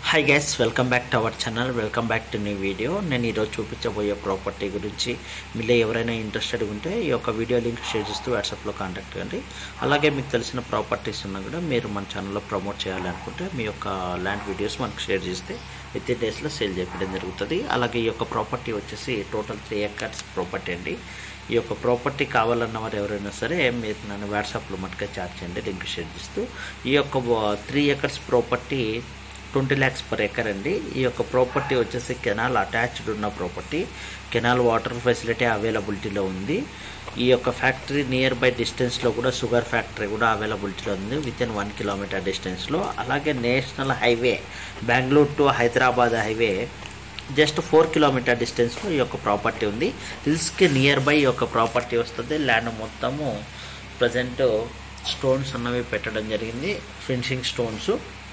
hi guys welcome back to our channel welcome back to new video నేను ఈరోజు చూపించబోయే property గురించి మీలో ఎవరైనా ఇంట్రెస్టెడ్ ఉంటే ఈ యొక్క వీడియో లింక్ షేర్ చేస్తూ వాట్సాప్లో కాంటాక్ట్ కండి అలాగే మీకు తెలిసిన ప్రాపర్టీస్ ఉన్నా కూడా మీరు మన ఛానల్లో ప్రమోట్ చేయాలనుకుంటే మీ యొక్క ల్యాండ్ వీడియోస్ మనకు షేర్ చేస్తే విత్ ఇన్ డేస్లో సేల్ చేయడం జరుగుతుంది అలాగే ఈ యొక్క ప్రాపర్టీ వచ్చేసి టోటల్ త్రీ ఎకర్స్ ప్రాపర్టీ అండి ఈ యొక్క ప్రాపర్టీ కావాలన్న వారు ఎవరైనా సరే మీరు నన్ను వాట్సాప్లో మటుగా చాట్ చేయండి లింక్ షేర్ చేస్తూ ఈ యొక్క three acres property twenty lakhs per acre అండి ఈ యొక్క ప్రాపర్టీ వచ్చేసి కెనాల్ అటాచ్డ్ ఉన్న ప్రాపర్టీ కెనాల్ వాటర్ ఫెసిలిటీ అవైలబిలిటీలో ఉంది ఈ యొక్క ఫ్యాక్టరీ నియర్ బై డిస్టెన్స్లో కూడా షుగర్ ఫ్యాక్టరీ కూడా అవైలబిలిటీలో ఉంది విత్ ఇన్ వన్ కిలోమీటర్ డిస్టెన్స్లో అలాగే national highway Bengaluru to Hyderabad highway just four kilometre డిస్టెన్స్లో ఈ యొక్క ప్రాపర్టీ ఉంది హిల్స్కి నియర్ బై ఈ యొక్క ప్రాపర్టీ వస్తుంది ల్యాండ్ మొత్తము ప్రజెంట్ స్టోన్స్ అన్నవి పెట్టడం జరిగింది ఫినిషింగ్ స్టోన్స్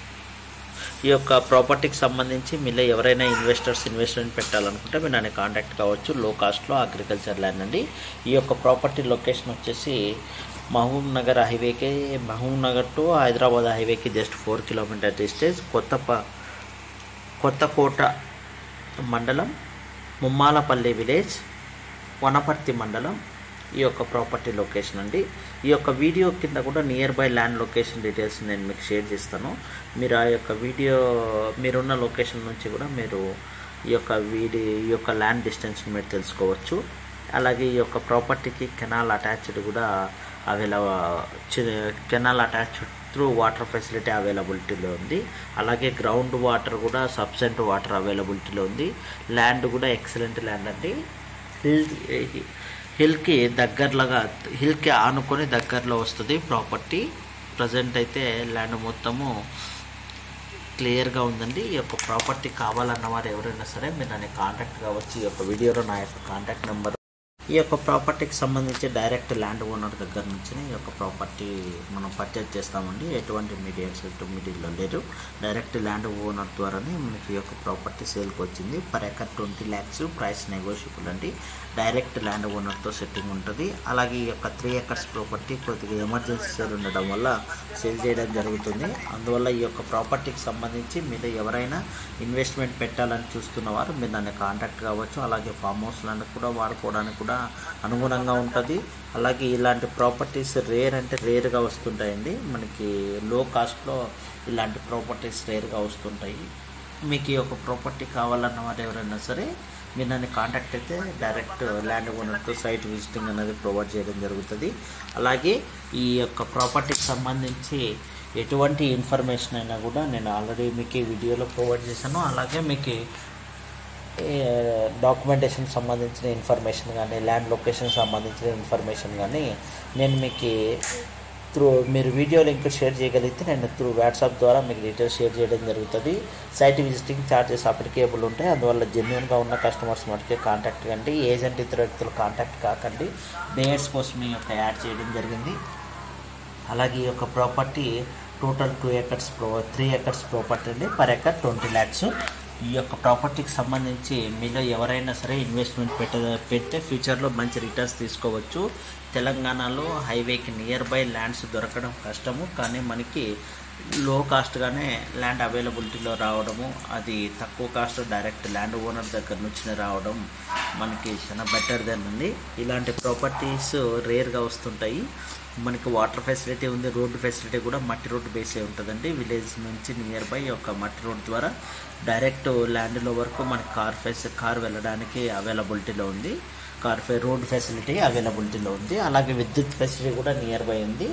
ఈ యొక్క ప్రాపర్టీకి సంబంధించి మీలో ఎవరైనా ఇన్వెస్టర్స్ ఇన్వెస్ట్మెంట్ పెట్టాలనుకుంటే మీరు నన్ను కాంటాక్ట్ కావచ్చు లో కాస్ట్లో అగ్రికల్చర్ ల్యాండ్ అండి ఈ యొక్క ప్రాపర్టీ లొకేషన్ వచ్చేసి మహబూబ్ నగర్ హైవేకి మహబూబ్ నగర్ టు హైదరాబాద్ హైవేకి జస్ట్ ఫోర్ కిలోమీటర్ డిస్టెన్స్ కొత్త కొత్తకోట మండలం ముమ్మాలపల్లి విలేజ్ వనపర్తి మండలం ఈ యొక్క ప్రాపర్టీ లొకేషన్ అండి ఈ యొక్క వీడియో కింద కూడా nearby land location details నేను మీకు షేర్ చేస్తాను మీరు ఆ యొక్క వీడియో మీరున్న లొకేషన్ నుంచి కూడా మీరు ఈ యొక్క వీడి ఈ యొక్క ల్యాండ్ డిస్టెన్స్ మీరు తెలుసుకోవచ్చు అలాగే ఈ యొక్క ప్రాపర్టీకి కెనాల్ అటాచ్డ్ కూడా available canal attached through water facility అవైలబిలిటీలో ఉంది అలాగే గ్రౌండ్ వాటర్ కూడా సబ్సెంట్ వాటర్ అవైలబిలిటీలో ఉంది ల్యాండ్ కూడా ఎక్సలెంట్ ల్యాండ్ అండి హిల్ హిల్కి దగ్గరలాగా హిల్కి ఆనుకొని దగ్గరలో వస్తుంది ప్రాపర్టీ ప్రజెంట్ అయితే ల్యాండ్ మొత్తము క్లియర్గా ఉందండి ఈ యొక్క ప్రాపర్టీ కావాలన్న వారు ఎవరైనా సరే మీరు నన్ను కాంటాక్ట్ కావచ్చు ఈ యొక్క వీడియోలో నా యొక్క కాంటాక్ట్ నెంబర్ ఈ యొక్క ప్రాపర్టీకి సంబంధించి డైరెక్ట్ ల్యాండ్ ఓనర్ దగ్గర నుంచి ఈ యొక్క ప్రాపర్టీ మనం పర్చేజ్ చేస్తామండి ఎటువంటి మీడియట్స్ మీడియాలో లేరు డైరెక్ట్ ల్యాండ్ ఓనర్ ద్వారానే మనకి ఈ యొక్క ప్రాపర్టీ సేల్కి వచ్చింది per acre twenty lakhs price negotiable అండి డైరెక్ట్ ల్యాండ్ ఓనర్తో సెట్టింగ్ ఉంటుంది అలాగే ఈ యొక్క త్రీ ఎకర్స్ ప్రాపర్టీ కొద్దిగా ఎమర్జెన్సీ సేల్ ఉండడం వల్ల సేల్ చేయడం జరుగుతుంది అందువల్ల ఈ యొక్క ప్రాపర్టీకి సంబంధించి మీరు ఎవరైనా ఇన్వెస్ట్మెంట్ పెట్టాలని చూస్తున్న వారు మీరు నన్ను కాంటాక్ట్ కావచ్చు అలాగే ఫామ్ హౌస్ ల్యాండ్ కూడా వాడుకోవడానికి కూడా అనుగుణంగా ఉంటుంది అలాగే ఇలాంటి ప్రాపర్టీస్ రేర్ అంటే రేర్గా వస్తుంటాయండి మనకి లో కాస్ట్లో ఇలాంటి ప్రాపర్టీస్ రేర్గా వస్తుంటాయి మీకు ఈ యొక్క ప్రాపర్టీ కావాలన్న వారు ఎవరైనా సరే మీరు నన్ను కాంటాక్ట్ అయితే డైరెక్ట్ ల్యాండ్ ఓనర్తో సైట్ విజిటింగ్ అనేది ప్రొవైడ్ చేయడం జరుగుతుంది అలాగే ఈ యొక్క ప్రాపర్టీకి సంబంధించి ఎటువంటి ఇన్ఫర్మేషన్ అయినా కూడా నేను ఆల్రెడీ మీకు ఈ వీడియోలో ప్రొవైడ్ చేశాను అలాగే మీకు డాక్యుమెంటేషన్ సంబంధించిన ఇన్ఫర్మేషన్ కానీ ల్యాండ్ లొకేషన్ సంబంధించిన ఇన్ఫర్మేషన్ కానీ నేను మీకు త్రూ మీరు వీడియో లింక్ షేర్ చేయగలిగితే నేను త్రూ వాట్సాప్ ద్వారా మీకు డీటెయిల్స్ షేర్ చేయడం జరుగుతుంది సైట్ విజిటింగ్ ఛార్జెస్ అప్లికేబుల్ ఉంటాయి అందువల్ల జెన్యున్గా ఉన్న కస్టమర్స్ మటుకే కాంటాక్ట్ కండి ఏజెంట్ ఇతర వ్యక్తులు కాంటాక్ట్ కాకండి బేయర్స్ కోసం ఈ యొక్క యాడ్ చేయడం జరిగింది అలాగే ఈ యొక్క ప్రాపర్టీ టోటల్ టూ ఎకర్స్ ప్రో త్రీ ఎకర్స్ ప్రాపర్టీ అండి పర్ ఎకర్ ట్వంటీ ల్యాక్స్ ఈ యొక్క ప్రాపర్టీకి సంబంధించి మీలో ఎవరైనా సరే ఇన్వెస్ట్మెంట్ పెట్ట పెడితే ఫ్యూచర్లో మంచి రిటర్న్స్ తీసుకోవచ్చు తెలంగాణలో హైవేకి నియర్ బై ల్యాండ్స్ దొరకడం కష్టము కానీ మనకి లో కాస్ట్గానే ల్యాండ్ అవైలబిలిటీలో రావడము అది తక్కువ కాస్ట్ డైరెక్ట్ ల్యాండ్ ఓనర్ దగ్గర నుంచి రావడం మనకి చాలా బెటర్ దెన్ ఉంది ఇలాంటి ప్రాపర్టీస్ రేర్గా వస్తుంటాయి మనకి వాటర్ ఫెసిలిటీ ఉంది రోడ్డు ఫెసిలిటీ కూడా మట్టి రోడ్డు బేసే ఉంటుందండి విలేజ్ నుంచి నియర్ బై ఒక మట్టి రోడ్ ద్వారా డైరెక్ట్ ల్యాండ్లో వరకు మనకి కార్ ఫెస్ కార్ వెళ్ళడానికి అవైలబిలిటీలో ఉంది కార్ ఫె రోడ్ ఫెసిలిటీ అవైలబిలిటీలో ఉంది అలాగే విద్యుత్ ఫెసిలిటీ కూడా నియర్ బై ఉంది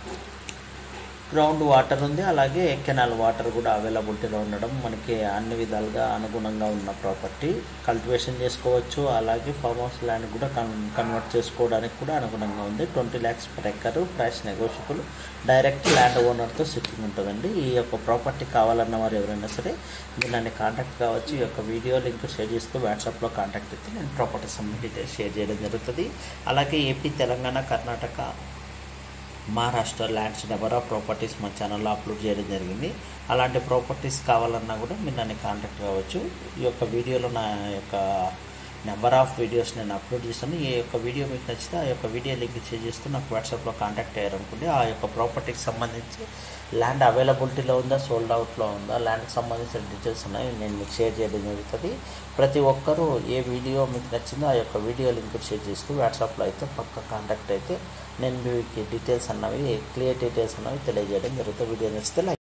గ్రౌండ్ వాటర్ ఉంది అలాగే కెనాల్ వాటర్ కూడా అవైలబిలిటీలో ఉండడం మనకి అన్ని విధాలుగా అనుగుణంగా ఉన్న ప్రాపర్టీ కల్టివేషన్ చేసుకోవచ్చు అలాగే ఫామ్ హౌస్ ల్యాండ్ కూడా కన్ కన్వర్ట్ చేసుకోవడానికి కూడా అనుగుణంగా ఉంది twenty lakhs per acre price negotiable direct land ఓనర్తో సిట్టింగ్ ఉంటుందండి ఈ యొక్క ప్రాపర్టీ కావాలన్న వారు ఎవరైనా సరే మీరు నన్ను కాంటాక్ట్ కావచ్చు ఈ యొక్క వీడియో లింక్ షేర్ చేస్తూ వాట్సాప్లో కాంటాక్ట్ అయితే నేను ప్రాపర్టీ సంబంధించి షేర్ చేయడం జరుగుతుంది అలాగే AP Telangana Karnataka Maharashtra lands number of properties మా ఛానల్లో అప్లోడ్ చేయడం జరిగింది అలాంటి ప్రాపర్టీస్ కావాలన్నా కూడా మీరు నన్ను కాంటాక్ట్ కావచ్చు ఈ యొక్క వీడియోలో నా యొక్క నెంబర్ ఆఫ్ వీడియోస్ నేను అప్లోడ్ చేస్తాను ఈ యొక్క వీడియో మీకు నచ్చితే ఆ యొక్క వీడియో లింక్ షేర్ చేస్తూ నాకు వాట్సాప్లో కాంటాక్ట్ అయ్యారనుకోండి ఆ యొక్క ప్రాపర్టీకి సంబంధించి ల్యాండ్ అవైలబిలిటీలో ఉందా సోల్డ్ అవుట్లో ఉందా ల్యాండ్కి సంబంధించిన డీటెయిల్స్ ఉన్నాయి నేను మీకు షేర్ చేయడం జరుగుతుంది ప్రతి ఒక్కరూ ఏ వీడియో మీకు నచ్చిందో ఆ యొక్క వీడియో లింక్ షేర్ చేస్తూ వాట్సాప్లో అయితే పక్క కాంటాక్ట్ అయితే నేను మీకు డీటెయిల్స్ అన్నవి క్లియర్ డీటెయిల్స్ అన్నవి తెలియజేయడం జరుగుతుంది వీడియో నచ్చితే like